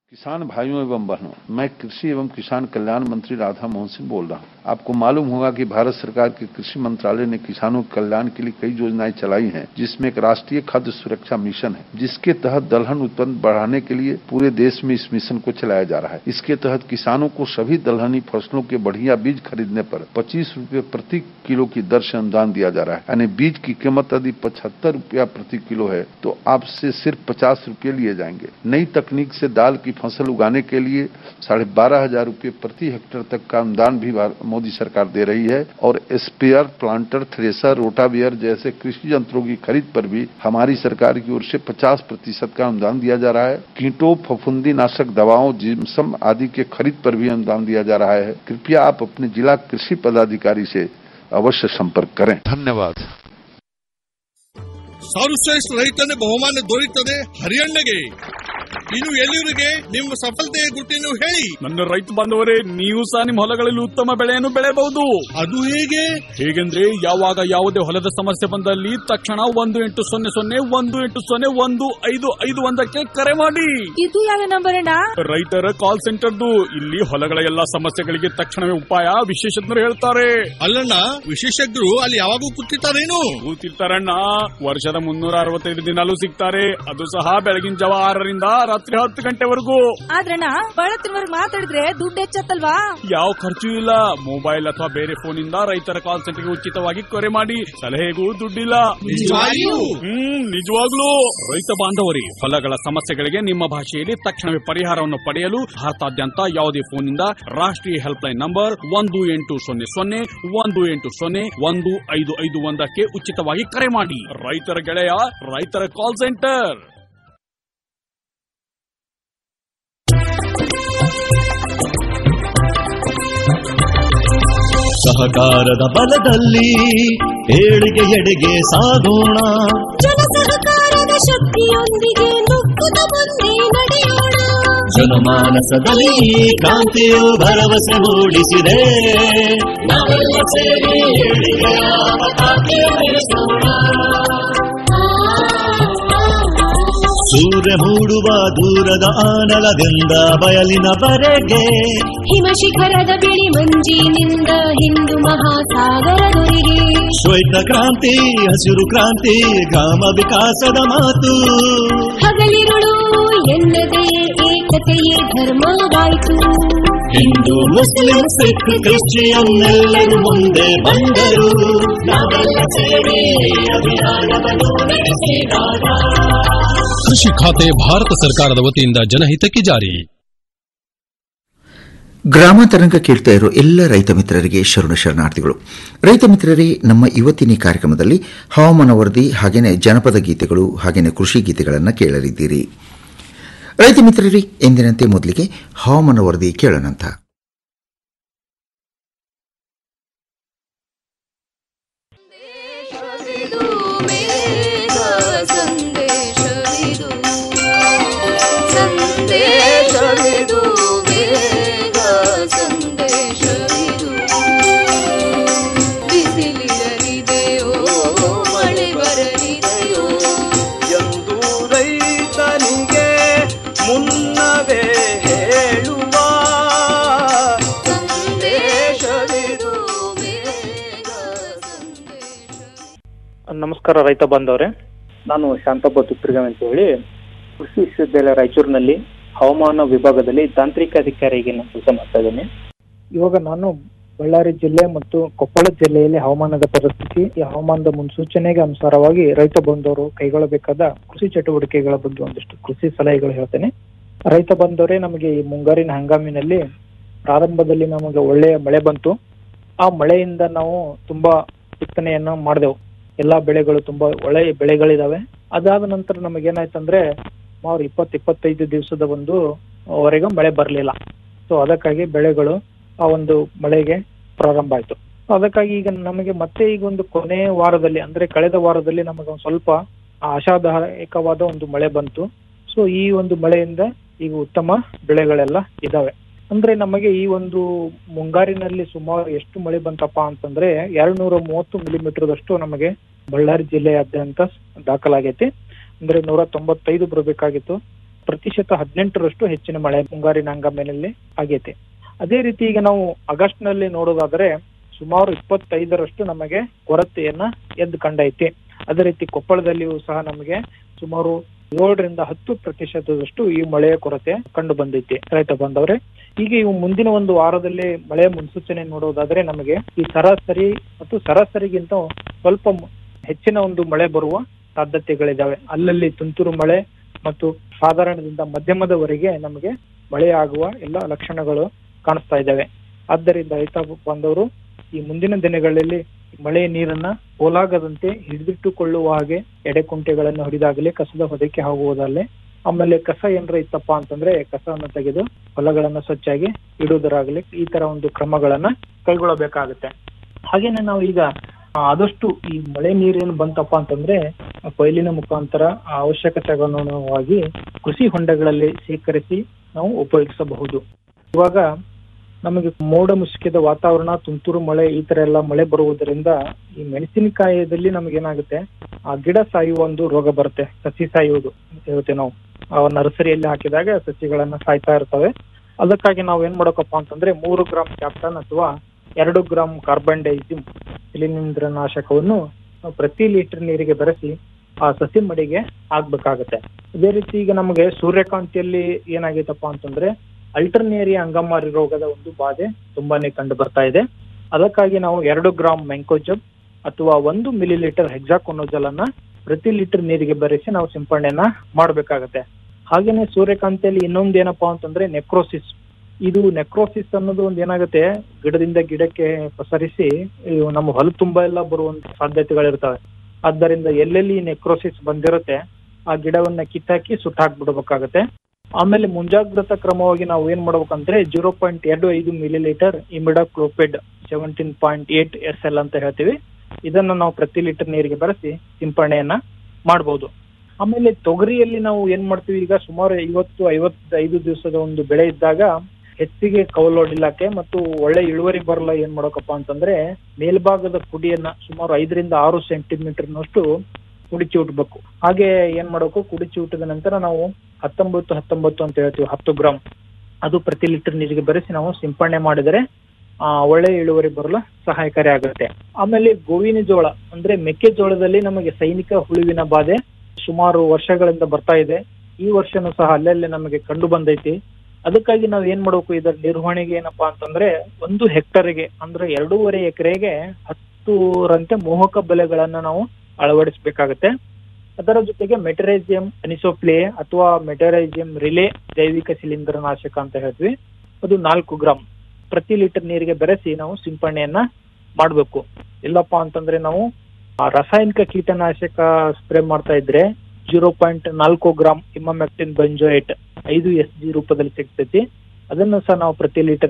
किसान भाइयों एवं बहनों मैं कृषि एवं किसान कल्याण मंत्री राधा मोहन सिंह बोल रहा हूँ आपको मालूम होगा कि भारत सरकार के कृषि मंत्रालय ने किसानों के कल्याण के लिए कई योजनाएं चलाई हैं जिसमें एक राष्ट्रीय खाद्य सुरक्षा मिशन है जिसके तहत दलहन उत्पन्न बढ़ाने के लिए पूरे देश में इस मिशन को चलाया जा रहा है इसके तहत किसानों को सभी दलहनी फसलों के बढ़िया बीज खरीदने पर पच्चीस रूपए प्रति किलो की दर से अनुदान दिया जा रहा है यानी बीज की कीमत यदि पचहत्तर रूपया प्रति किलो है तो आपसे सिर्फ पचास रूपये लिए जाएंगे नई तकनीक से दाल की फसल उगाने के लिए साढ़े बारह हजार रूपये प्रति हेक्टेयर तक का अनुदान भी मोदी सरकार दे रही है और स्पेयर प्लांटर थ्रेसर रोटावियर जैसे कृषि यंत्रों की खरीद पर भी हमारी सरकार की ओर से 50 प्रतिशत का अनुदान दिया जा रहा है कीटों फफूंदी नाशक दवाओं जिम्सम आदि के खरीद पर भी अनुदान दिया जा रहा है कृपया आप अपने जिला कृषि पदाधिकारी से अवश्य संपर्क करें धन्यवाद ಸರ್ವಶ್ರೇಷ್ಠ ರೈತನ ಬಹುಮಾನ ದೊರೆಯುತ್ತದೆ ಹರಿಯಣ್ಣಗೆ ಇನ್ನು ಎಲ್ಲಿವರಿಗೆ ನಿಮ್ಮ ಸಫಲತೆಯ ಗುಟ್ಟಿನ ಹೇಳಿ ನನ್ನ ರೈತ ಬಾಂಧವರೇ ನೀವು ಸಹ ನಿಮ್ಮ ಹೊಲಗಳಲ್ಲಿ ಉತ್ತಮ ಬೆಳೆಯನ್ನು ಬೆಳೆಯಬಹುದು ಅದು ಹೇಗೆ ಹೇಗೆಂದ್ರೆ ಯಾವಾಗ ಯಾವುದೇ ಹೊಲದ ಸಮಸ್ಯೆ ಬಂದಲ್ಲಿ ತಕ್ಷಣ ಒಂದು ಎಂಟು ಸೊನ್ನೆ ಸೊನ್ನೆ ಒಂದು ಎಂಟು ಸೊನ್ನೆ ಒಂದು ಐದು ಐದು ಒಂದಕ್ಕೆ ಕರೆ ಮಾಡಿ ಇದು ಯಾವ ನಂಬರ್ ಅಣ್ಣ ರೈತರ ಕಾಲ್ ಸೆಂಟರ್ದು ಇಲ್ಲಿ ಹೊಲಗಳ ಎಲ್ಲಾ ಸಮಸ್ಯೆಗಳಿಗೆ ತಕ್ಷಣವೇ ಉಪಾಯ ವಿಶೇಷಜ್ಞರು ಹೇಳ್ತಾರೆ ಅಲ್ಲಣ್ಣ ವಿಶೇಷಜ್ಞರು ಅಲ್ಲಿ ಯಾವಾಗೂ ಕೂತಿರ್ತಾರೇನು ಕೂತಿರ್ತಾರಣ್ಣ ವರ್ಷದ ಮುನ್ನೂರ ಅರವತ್ತೈದು ದಿನಾಲೂ ಸಿಗ್ತಾರೆ ಅದು ಸಹ ಬೆಳಗಿನ ಜಾವ ಆರರಿಂದ ರಾತ್ರಿ ಹತ್ತು ಗಂಟೆವರೆಗೂ ಆದ್ರಣ್ಣ ಬಳತ್ತಿನವರ್ಗ್ ಮಾತಾಡಿದ್ರೆ ದುಡ್ಡು ಹೆಚ್ಚತ್ತಲ್ವಾ ಯಾವ ಖರ್ಚು ಇಲ್ಲ ಮೊಬೈಲ್ ಅಥವಾ ಬೇರೆ ಫೋನ್ ಇಂದ ರೈತರ ಕಾಲ್ ಸೆಂಟರ್ಗೆ ಉಚಿತವಾಗಿ ಕರೆ ಮಾಡಿ ಸಲಹೆಗೂ ದುಡ್ಡಿಲ್ಲ ನಿಜವಾಗಿಯೂ? ಹ್ಮ್ ನಿಜವಾಗ್ಲೂ ರೈತ ಬಾಂಧವರಿ ಹೊಲಗಳ ಸಮಸ್ಯೆಗಳಿಗೆ ನಿಮ್ಮ ಭಾಷೆಯಲ್ಲಿ ತಕ್ಷಣವೇ ಪರಿಹಾರವನ್ನು ಪಡೆಯಲು ಭಾರತಾದ್ಯಂತ ಯಾವುದೇ ಫೋನ್ ಇಂದ ರಾಷ್ಟ್ರೀಯ ಹೆಲ್ಪ್ ಲೈನ್ ನಂಬರ್ ಒಂದು ಎಂಟು ಸೊನ್ನೆ ಸೊನ್ನೆ ಒಂದು ಎಂಟು ಸೊನ್ನೆ ಒಂದು ಐದು ಐದು ಒಂದಕ್ಕೆ ಉಚಿತವಾಗಿ ಕರೆ ಮಾಡಿ ರೈತರ ಗೆಳೆಯ ರೈತರ ಕಾಲ್ ಸೆಂಟರ್ ಸಹಕಾರದ ಬಲದಲ್ಲಿ ಏಳಿಗೆ ಎಡೆಗೆ ಸಾಗೋಣ ಜನ ಸಹಕಾರದ ಶಕ್ತಿಯೊಂದಿಗೆ ನುಗ್ಗುತ್ತ ಮುಂದೆ ನಡೆಯೋಣ ಜನಮಾನಸದಲ್ಲಿ ಈ ಕ್ರಾಂತಿಯು ಭರವಸೆ ಮೂಡಿಸಿದೆ ನಾವೆಲ್ಲ ಸೇರಿ ಏಳಿಗೆಯ ಪತಾಕೆ ಬೆಳೆಸೋಣ. ಸೂರ್ಯ ಮೂಡುವ ದೂರದ ಆನಲದಿಂದ ಬಯಲಿನವರೆಗೆ ಹಿಮ ಶಿಖರದ ಬಿಳಿ ಮಂಜಿನಿಂದ ಹಿಂದೂ ಮಹಾಸಾಗರದೊರೆಗೆ ಶ್ವೇತ ಕ್ರಾಂತಿ ಹಸಿರು ಕ್ರಾಂತಿ ಗ್ರಾಮ ವಿಕಾಸದ ಮಾತು ಹಗಲಿರುಳು ಎನ್ನದೇ ಏಕತೆಯೇ ಧರ್ಮವಾಯಿತು ಹಿಂದೂ ಮುಸ್ಲಿಂ ಸಿಖ್ ಕ್ರಿಶ್ಚಿಯನ್ ಎಲ್ಲರೂ ಮುಂದೆ ಬಂದರು ನಾವೆಲ್ಲ ಸೇರಿ ಅಭಿಯಾನವನ್ನು ನಡೆಸಿದಾಗ ಕೃಷಿ ಖಾತೆ ಭಾರತ ಸರ್ಕಾರದ ವತಿಯಿಂದ ಜನಹಿತಕ್ಕೆ ಜಾರಿ ಗ್ರಾಮ ತರಂಗ ಕೇಳ್ತಾ ಇರೋ ಎಲ್ಲ ರೈತ ಮಿತ್ರರಿಗೆ ಶರಣ ಶರಣಾರ್ಥಿಗಳು ರೈತ ಮಿತ್ರರೇ ನಮ್ಮ ಇವತ್ತಿನ ಈ ಕಾರ್ಯಕ್ರಮದಲ್ಲಿ ಹವಾಮಾನ ವರದಿ ಹಾಗೆಯೇ ಜನಪದ ಗೀತೆಗಳು ಹಾಗೆಯೇ ಕೃಷಿ ಗೀತೆಗಳನ್ನು ಕೇಳಲಿದ್ದೀರಿ ರೈತ ಮಿತ್ರರೇ ಎಂದಿನಂತೆ ಮೊದಲಿಗೆ ಹವಾಮಾನ ವರದಿ ಕೇಳೋಣಂತ ಸಂದೇಶವಿದು ಸಂದೇಶವಿದು ಬೇಗ ಸಂದೇಶವಿದು ಬಿಸಿಲಿರಲಿದೆಯೋ ಮಳೆ ಬರಲಿದೆಯೋ ಎಂದು ರೈತನಿಗೆ ಮುನ್ನವೇ ಹೇಳುವ ಸಂದೇಶವಿದು ಬೇಗ ಸಂದೇಶ ನಮಸ್ಕಾರ ರೈತ ಬಾಂಧವರೇ ನಾನು ಶಾಂತಪ್ಪ ತುಪ್ರಿಗಮ್ ಅಂತ ಹೇಳಿ ಕೃಷಿ ವಿಶ್ವವಿದ್ಯಾಲಯ ರಾಯಚೂರಿನಲ್ಲಿ ಹವಾಮಾನ ವಿಭಾಗದಲ್ಲಿ ತಾಂತ್ರಿಕ ಅಧಿಕಾರಿಗೆ ನಾನು ಕೆಲಸ ಮಾಡ್ತಾ ಇದ್ದೇನೆ ಇವಾಗ ನಾನು ಬಳ್ಳಾರಿ ಜಿಲ್ಲೆ ಮತ್ತು ಕೊಪ್ಪಳ ಜಿಲ್ಲೆಯಲ್ಲಿ ಹವಾಮಾನದ ಪರಿಸ್ಥಿತಿ ಈ ಹವಾಮಾನದ ಮುನ್ಸೂಚನೆಗೆ ಅನುಸಾರವಾಗಿ ರೈತ ಬಂದವರು ಕೈಗೊಳ್ಳಬೇಕಾದ ಕೃಷಿ ಚಟುವಟಿಕೆಗಳ ಬಗ್ಗೆ ಒಂದಿಷ್ಟು ಕೃಷಿ ಸಲಹೆಗಳು ಹೇಳ್ತೇನೆ ರೈತ ಬಂದವರೇ ನಮಗೆ ಈ ಮುಂಗಾರಿನ ಹಂಗಾಮಿನಲ್ಲಿ ಪ್ರಾರಂಭದಲ್ಲಿ ನಮಗೆ ಒಳ್ಳೆಯ ಮಳೆ ಬಂತು ಆ ಮಳೆಯಿಂದ ನಾವು ತುಂಬಾ ಬಿತ್ತನೆಯನ್ನ ಮಾಡಿದೆವು ಎಲ್ಲಾ ಬೆಳೆಗಳು ತುಂಬಾ ಒಳ್ಳೆಯ ಬೆಳೆಗಳಿದಾವೆ ಅದಾದ ನಂತರ ನಮಗೇನಾಯ್ತಂದ್ರೆ ಸುಮಾರು ಇಪ್ಪತ್ ಇಪ್ಪತ್ತೈದು ದಿವಸದ ಒಂದು ವರೆಗೂ ಮಳೆ ಬರಲಿಲ್ಲ ಸೊ ಅದಕ್ಕಾಗಿ ಬೆಳೆಗಳು ಆ ಒಂದು ಮಳೆಗೆ ಪ್ರಾರಂಭ ಆಯ್ತು ಅದಕ್ಕಾಗಿ ಈಗ ನಮಗೆ ಮತ್ತೆ ಈಗ ಒಂದು ಕೊನೆ ವಾರದಲ್ಲಿ ಅಂದ್ರೆ ಕಳೆದ ವಾರದಲ್ಲಿ ನಮಗೆ ಒಂದು ಸ್ವಲ್ಪ ಆಶಾದಾಯಕವಾದ ಒಂದು ಮಳೆ ಬಂತು ಸೊ ಈ ಒಂದು ಮಳೆಯಿಂದ ಈಗ ಉತ್ತಮ ಬೆಳೆಗಳೆಲ್ಲ ಇದಾವೆ ಅಂದ್ರೆ ನಮಗೆ ಈ ಒಂದು ಮುಂಗಾರಿನಲ್ಲಿ ಸುಮಾರು ಎಷ್ಟು ಮಳೆ ಬಂತಪ್ಪ ಅಂತಂದ್ರೆ ಎರಡ್ ನೂರ ಮೂವತ್ತು ಮಿಲಿಮೀಟರ್ದಷ್ಟು ನಮಗೆ ಬಳ್ಳಾರಿ ಜಿಲ್ಲೆಯಾದ್ಯಂತ ದಾಖಲಾಗೈತಿ ಅಂದ್ರೆ ನೂರ ತೊಂಬತ್ತೈದು ಬರಬೇಕಾಗಿತ್ತು ಪ್ರತಿಶತ ಹದಿನೆಂಟರಷ್ಟು ಹೆಚ್ಚಿನ ಮಳೆ ಮುಂಗಾರಿನ ಹಂಗಾಮಿನಲ್ಲಿ ಆಗೈತೆ ಅದೇ ರೀತಿ ಈಗ ನಾವು ಆಗಸ್ಟ್ ನಲ್ಲಿ ನೋಡೋದಾದ್ರೆ ಸುಮಾರು ಇಪ್ಪತ್ತೈದರಷ್ಟು ನಮಗೆ ಕೊರತೆಯನ್ನ ಎದ್ದು ಕಂಡೈತಿ ಅದೇ ರೀತಿ ಕೊಪ್ಪಳದಲ್ಲಿಯೂ ಸಹ ನಮಗೆ ಸುಮಾರು ಏಳರಿಂದ ಹತ್ತು ಪ್ರತಿಶತದಷ್ಟು ಈ ಮಳೆಯ ಕೊರತೆ ಕಂಡು ಬಂದೈತಿ ರೈತ ಬಾಂಧವ್ರೆ ಈಗ ಇವು ಮುಂದಿನ ಒಂದು ವಾರದಲ್ಲಿ ಮಳೆಯ ಮುನ್ಸೂಚನೆ ನೋಡೋದಾದ್ರೆ ನಮಗೆ ಈ ಸರಾಸರಿ ಮತ್ತು ಸರಾಸರಿಗಿಂತ ಸ್ವಲ್ಪ ಮ- ಹೆಚ್ಚಿನ ಒಂದು ಮಳೆ ಬರುವ ಸಾಧ್ಯತೆಗಳಿದಾವೆ ಅಲ್ಲಲ್ಲಿ ತುಂತುರು ಮಳೆ ಮತ್ತು ಸಾಧಾರಣದಿಂದ ಮಧ್ಯಮದವರೆಗೆ ನಮಗೆ ಮಳೆ ಆಗುವ ಎಲ್ಲ ಲಕ್ಷಣಗಳು ಕಾಣಿಸ್ತಾ ಇದ್ದಾವೆ ಆದ್ದರಿಂದ ರೈತ ಬಾಂಧವರು ಈ ಮುಂದಿನ ದಿನಗಳಲ್ಲಿ ಮಳೆ ನೀರನ್ನ ಪೋಲಾಗದಂತೆ ಹಿಡಿದಿಟ್ಟುಕೊಳ್ಳುವ ಹಾಗೆ ಎಡೆಕುಂಟೆಗಳನ್ನು ಹೊಡೆದಾಗಲಿ ಕಸದ ಹೊದಕ್ಕೆ ಆಗುವುದಲ್ಲೇ ಆಮೇಲೆ ಕಸ ಏನ್ರ ಇತ್ತಪ್ಪ ಅಂತಂದ್ರೆ ಕಸವನ್ನು ತೆಗೆದು ಹೊಲಗಳನ್ನ ಸ್ವಚ್ಛಾಗಿ ಇಡುವುದರಾಗಲಿ ಈ ತರ ಒಂದು ಕ್ರಮಗಳನ್ನ ಕೈಗೊಳ್ಳಬೇಕಾಗುತ್ತೆ ಹಾಗೇನೆ ನಾವು ಈಗ ಆ, ಆದಷ್ಟು ಈ ಮಳೆ ನೀರೇನು ಬಂತಪ್ಪ ಅಂತಂದ್ರೆ ಆ ಕೊಯ್ಲಿನ ಮುಖಾಂತರ ಆ ಅವಶ್ಯಕತೆಗನುಗುಣವಾಗಿ ಕೃಷಿ ಹೊಂಡಗಳಲ್ಲಿ ಶೇಖರಿಸಿ ನಾವು ಉಪಯೋಗಿಸಬಹುದು ಇವಾಗ ನಮಗೆ ಮೋಡ ಮುಸುಕಿದ ವಾತಾವರಣ ತುಂತುರು ಮಳೆ ಈ ತರ ಎಲ್ಲ ಮಳೆ ಬರುವುದರಿಂದ ಈ ಮೆಣಸಿನಕಾಯದಲ್ಲಿ ನಮಗೇನಾಗುತ್ತೆ ಆ ಗಿಡ ಸಾಯುವ ಒಂದು ರೋಗ ಬರುತ್ತೆ ಸಸಿ ಸಾಯುವುದು ಅಂತ ಹೇಳ್ತೇವೆ ನಾವು ಆ ನರ್ಸರಿಯಲ್ಲಿ ಹಾಕಿದಾಗ ಸಸಿಗಳನ್ನ ಸಾಯ್ತಾ ಇರ್ತವೆ ಅದಕ್ಕಾಗಿ ನಾವು ಏನ್ ಮಾಡಬೇಕಪ್ಪ ಅಂತಂದ್ರೆ ಮೂರು ಗ್ರಾಮ್ ಕ್ಯಾಪ್ಟನ್ ಅಥವಾ ಎರಡು ಗ್ರಾಮ್ ಕಾರ್ಬನ್ ಡೈಸಿಮ್ ಶಿಲೀಂಧ್ರನಾಶಕವನ್ನು ನಾವು ಪ್ರತಿ ಲೀಟರ್ ನೀರಿಗೆ ಬೆರೆಸಿ ಆ ಸಸಿ ಮಡಿಗೆ ಹಾಕ್ಬೇಕಾಗತ್ತೆ ಅದೇ ರೀತಿ ಈಗ ನಮಗೆ ಸೂರ್ಯಕಾಂತಿಯಲ್ಲಿ ಏನಾಗೈತಪ್ಪ ಅಂತಂದ್ರೆ ಅಲ್ಟರ್ನೇರಿಯಾ ಅಂಗಮಾರಿ ರೋಗದ ಒಂದು ಬಾಧೆ ತುಂಬಾನೇ ಕಂಡು ಬರ್ತಾ ಇದೆ ಅದಕ್ಕಾಗಿ ನಾವು ಎರಡು ಗ್ರಾಮ್ ಮೆಂಕೋಜಬ್ ಅಥವಾ ಒಂದು ಮಿಲಿ ಲೀಟರ್ ಹೆಕ್ಸಾಕೊನೋಜಲ್ ಅನ್ನ ಪ್ರತಿ ಲೀಟರ್ ನೀರಿಗೆ ಬೆರೆಸಿ ನಾವು ಸಿಂಪಡಣೆಯನ್ನ ಮಾಡಬೇಕಾಗತ್ತೆ ಹಾಗೇನೆ ಸೂರ್ಯಕಾಂತಿಯಲ್ಲಿ ಇನ್ನೊಂದು ಏನಪ್ಪಾ ಅಂತಂದ್ರೆ ನೆಕ್ರೋಸಿಸ್ ಇದು ನೆಕ್ರೋಸಿಸ್ ಅನ್ನೋದು ಒಂದು ಏನಾಗುತ್ತೆ ಗಿಡದಿಂದ ಗಿಡಕ್ಕೆ ಪಸರಿಸಿ ಇವು ನಮ್ಮ ಹೊಲ ತುಂಬಾ ಎಲ್ಲ ಬರುವಂತ ಸಾಧ್ಯತೆಗಳಿರ್ತವೆ ಆದ್ದರಿಂದ ಎಲ್ಲೆಲ್ಲಿ ನೆಕ್ರೋಸಿಸ್ ಬಂದಿರುತ್ತೆ ಆ ಗಿಡವನ್ನ ಕಿತ್ತಾಕಿ ಸುಟ್ಟಾಕ್ಬಿಡ್ಬೇಕಾಗತ್ತೆ ಆಮೇಲೆ ಮುಂಜಾಗ್ರತಾ ಕ್ರಮವಾಗಿ ನಾವು ಏನ್ ಮಾಡ್ಬೇಕಂದ್ರೆ ಜೀರೋ ಪಾಯಿಂಟ್ ಎರಡು ಐದು millilitre imidacloprid seventeen point eight S L ಅಂತ ಹೇಳ್ತೀವಿ ಇದನ್ನ ನಾವು ಪ್ರತಿ ಲೀಟರ್ ನೀರಿಗೆ ಬೆರೆಸಿ ಸಿಂಪರಣೆಯನ್ನ ಮಾಡಬಹುದು ಆಮೇಲೆ ತೊಗರಿಯಲ್ಲಿ ನಾವು ಏನ್ ಮಾಡ್ತೀವಿ ಈಗ ಸುಮಾರು ಐವತ್ತು ಐವತ್ತೈದು ದಿವಸದ ಒಂದು ಬೆಳೆ ಇದ್ದಾಗ ಹೆಚ್ಚಿಗೆ ಕವಲೊಡಿಲಾಕೆ ಮತ್ತು ಒಳ್ಳೆ ಇಳುವರಿ ಬರಲ್ಲ ಏನ್ ಮಾಡಬೇಕಪ್ಪ ಅಂತಂದ್ರೆ ಮೇಲ್ಭಾಗದ ಕುಡಿಯನ್ನ ಸುಮಾರು ಐದರಿಂದ ಆರು ಸೆಂಟಿಮೀಟರ್ನಷ್ಟು ಕುಡಿಚಿ ಉಟ್ಬೇಕು ಹಾಗೆ ಏನ್ ಮಾಡಬೇಕು ಕುಡಿಚಿ ಉಟ್ಟಿದ ನಂತರ ನಾವು ಹತ್ತೊಂಬತ್ತು ಹತ್ತೊಂಬತ್ತು ಅಂತ ಹೇಳ್ತೀವಿ ಹತ್ತು ಗ್ರಾಮ್ ಅದು ಪ್ರತಿ ಲೀಟರ್ ನೀರಿಗೆ ಬೆರೆಸಿ ನಾವು ಸಿಂಪರಣೆ ಮಾಡಿದರೆ ಆ ಒಳ್ಳೆ ಇಳುವರಿ ಬರಲು ಸಹಾಯಕಾರಿ ಆಗುತ್ತೆ ಆಮೇಲೆ ಗೋವಿನ ಜೋಳ ಅಂದ್ರೆ ಮೆಕ್ಕೆಜೋಳದಲ್ಲಿ ನಮಗೆ ಸೈನಿಕ ಹುಳುವಿನ ಬಾಧೆ ಸುಮಾರು ವರ್ಷಗಳಿಂದ ಬರ್ತಾ ಇದೆ ಈ ವರ್ಷನೂ ಸಹ ಅಲ್ಲಲ್ಲೇ ನಮಗೆ ಕಂಡು ಬಂದೈತಿ ಅದಕ್ಕಾಗಿ ನಾವು ಏನ್ ಮಾಡಬೇಕು ಇದರ ನಿರ್ವಹಣೆಗೆ ಏನಪ್ಪಾ ಅಂತಂದ್ರೆ ಒಂದು ಹೆಕ್ಟರ್ಗೆ ಅಂದ್ರೆ ಎರಡೂವರೆ ಎಕರೆಗೆ ಹತ್ತುರಂತೆ ಮೋಹಕ ಬೆಲೆಗಳನ್ನ ನಾವು ಅಳವಡಿಸಬೇಕಾಗತ್ತೆ ಅದರ ಜೊತೆಗೆ ಮೆಟರೈಸಿಯಂ ಅನಿಸೋಪ್ಲೇ ಅಥವಾ ಮೆಟರೈಸಿಯಂ ರಿಲೇ ಜೈವಿಕ ಶಿಲೀಂಧ್ರನಾಶಕ ಅಂತ ಹೇಳ್ತೀವಿ ಅದು ನಾಲ್ಕು ಗ್ರಾಮ್ ಪ್ರತಿ ಲೀಟರ್ ನೀರಿಗೆ ಬೆರೆಸಿ ನಾವು ಸಿಂಪರಣೆಯನ್ನ ಮಾಡಬೇಕು ಇಲ್ಲಪ್ಪ ಅಂತಂದ್ರೆ ನಾವು ಆ ರಾಸಾಯನಿಕ ಕೀಟನಾಶಕ ಸ್ಪ್ರೇ ಮಾಡ್ತಾ ಇದ್ರೆ ಜೀರೋ ಪಾಯಿಂಟ್ ನಾಲ್ಕು ಗ್ರಾಮ್ ಇಮಾಮೆಕ್ಟಿನ್ ಬಂಜೋಯೇಟ್ ಐದು ಎಸ್ ಜಿ ರೂಪದಲ್ಲಿ ಸಿಗ್ತೈತಿ ಅದನ್ನು ಸಹ ನಾವು ಪ್ರತಿ ಲೀಟರ್